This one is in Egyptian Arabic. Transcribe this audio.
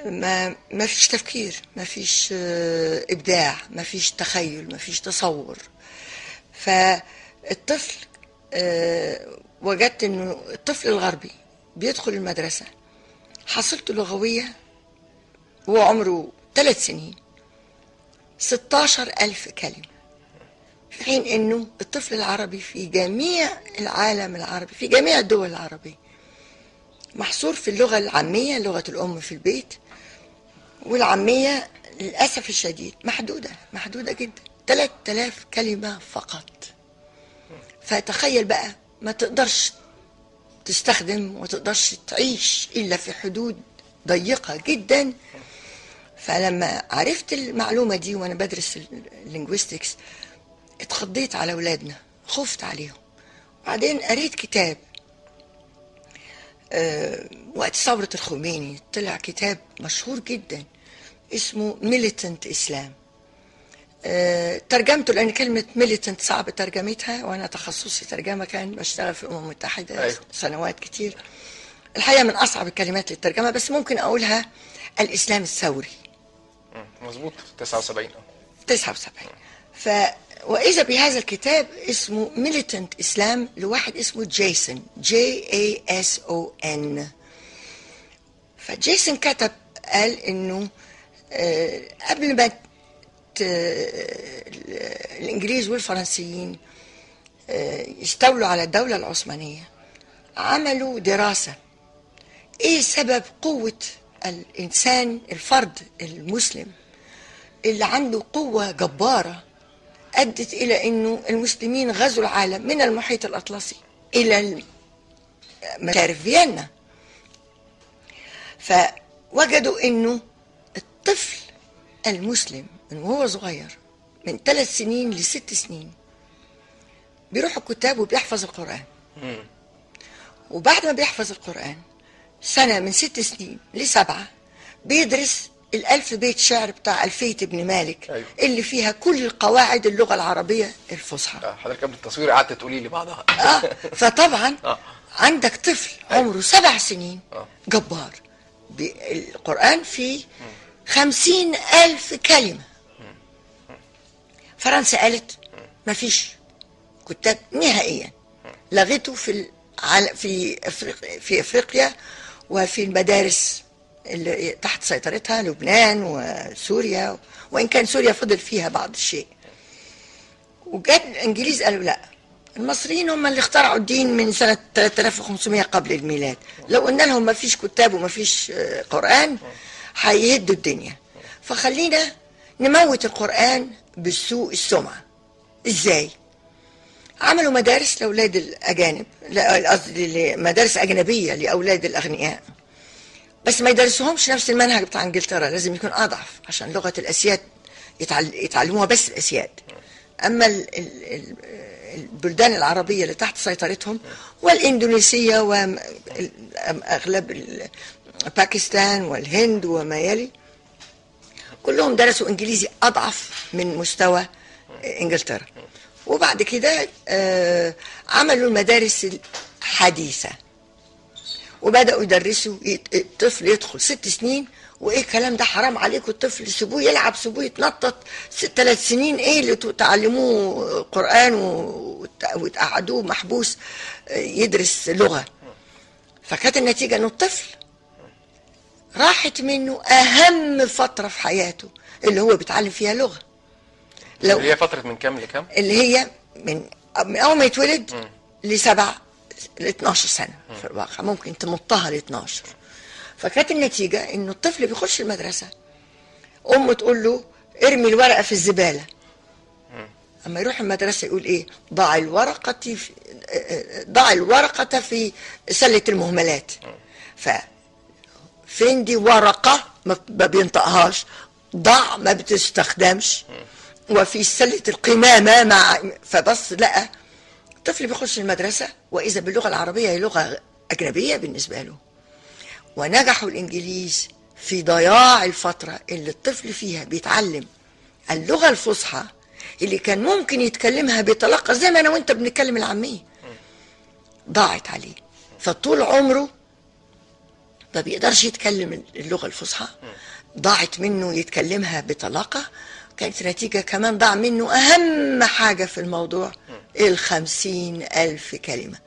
ما ما فيش تفكير ما فيش آه، ابداع ما فيش تخيل ما فيش تصور فالطفل آه، وجدت انه الطفل الغربي بيدخل المدرسة حصلته لغوية وهو عمره ثلاث سنين 16 ألف كلمة في حين انه الطفل العربي في جميع العالم العربي في جميع الدول العربية محصور في اللغة العامية لغة الأم في البيت والعامية للأسف الشديد محدودة محدودة جدا 3000 كلمة فقط فتخيل بقى ما تقدرش تستخدم وما تقدرش تعيش إلا في حدود ضيقة جدا فلما عرفت المعلومة دي وأنا بدرس اللينجويستكس اتخضيت على أولادنا خفت عليهم وبعدين قريت كتاب آه، وقت ثورة الخميني طلع كتاب مشهور جدا اسمه ميليتنت إسلام آه، ترجمته لأن كلمة ميليتنت صعب ترجمتها وأنا تخصصي ترجمة كان بشتغل في الأمم المتحدة أيوة. سنوات كتير الحقيقة من أصعب الكلمات للترجمة بس ممكن أقولها الإسلام الثوري مم. مظبوط 79 اه 79 ف واذا بهذا الكتاب اسمه ميليتنت اسلام لواحد اسمه جيسون جي اي اس او ان فجيسون كتب قال انه آه، قبل ما ت- الانجليز والفرنسيين آه، يستولوا على الدوله العثمانيه عملوا دراسه ايه سبب قوه الانسان الفرد المسلم اللي عنده قوة جبارة أدت إلى أنه المسلمين غزوا العالم من المحيط الأطلسي إلى مشارف فيينا فوجدوا أنه الطفل المسلم من وهو صغير من ثلاث سنين لست سنين بيروح الكتاب وبيحفظ القرآن مم. وبعد ما بيحفظ القرآن سنة من ست سنين لسبعة بيدرس الألف بيت شعر بتاع ألفية ابن مالك أيوة. اللي فيها كل قواعد اللغة العربية الفصحى آه، حضرتك قبل التصوير قعدت تقولي لي بعضها آه فطبعا آه. عندك طفل عمره سبع سنين آه. جبار بي- القرآن فيه خمسين ألف كلمة فرنسا قالت ما فيش كتاب نهائيا لغته في العل... في أفريقيا في افريقيا وفي المدارس اللي تحت سيطرتها لبنان وسوريا وان كان سوريا فضل فيها بعض الشيء وجت الانجليز قالوا لا المصريين هم اللي اخترعوا الدين من سنة 3500 قبل الميلاد لو قلنا لهم ما فيش كتاب وما فيش آه، قرآن هيهدوا الدنيا فخلينا نموت القرآن بالسوء السمعة ازاي عملوا مدارس لأولاد الأجانب لا، قصدي مدارس أجنبية لأولاد الأغنياء بس ما يدرسوهمش نفس المنهج بتاع انجلترا لازم يكون اضعف عشان لغه الاسياد يتعل... يتعلموها بس الاسياد اما ال... ال... ال... البلدان العربيه اللي تحت سيطرتهم والاندونيسيه واغلب ال... باكستان والهند وما يلي كلهم درسوا انجليزي اضعف من مستوى انجلترا وبعد كده آه، عملوا المدارس الحديثه وبداوا يدرسوا يت- الطفل يدخل ست سنين وايه الكلام ده حرام عليكم الطفل سيبوه يلعب سيبوه يتنطط ست ثلاث سنين ايه اللي تو- تعلموه قران وت- وتقعدوه محبوس آه، يدرس لغه فكانت النتيجه انه الطفل راحت منه اهم فتره في حياته اللي هو بيتعلم فيها لغه لو اللي هي فترة من كام لكام؟ اللي هي من من اول ما يتولد لسبع ل 12 سنه في الواقع ممكن تمطها ل 12 فكانت النتيجه انه الطفل بيخش المدرسه امه تقول له ارمي الورقه في الزباله اما يروح المدرسه يقول ايه ضع الورقه في ضع الورقه في سله المهملات ف فين دي ورقه ما ما بينطقهاش ضع ما بتستخدمش وفي سله القمامه مع فبص لقى الطفل بيخش المدرسة وإذا باللغة العربية هي لغة أجنبية بالنسبة له ونجحوا الإنجليز في ضياع الفترة اللي الطفل فيها بيتعلم اللغة الفصحى اللي كان ممكن يتكلمها بطلاقة زي ما أنا وأنت بنتكلم العامية ضاعت عليه فطول عمره ما بيقدرش يتكلم اللغة الفصحى ضاعت منه يتكلمها بطلاقة كانت نتيجة كمان ضاع منه أهم حاجة في الموضوع الخمسين ألف كلمة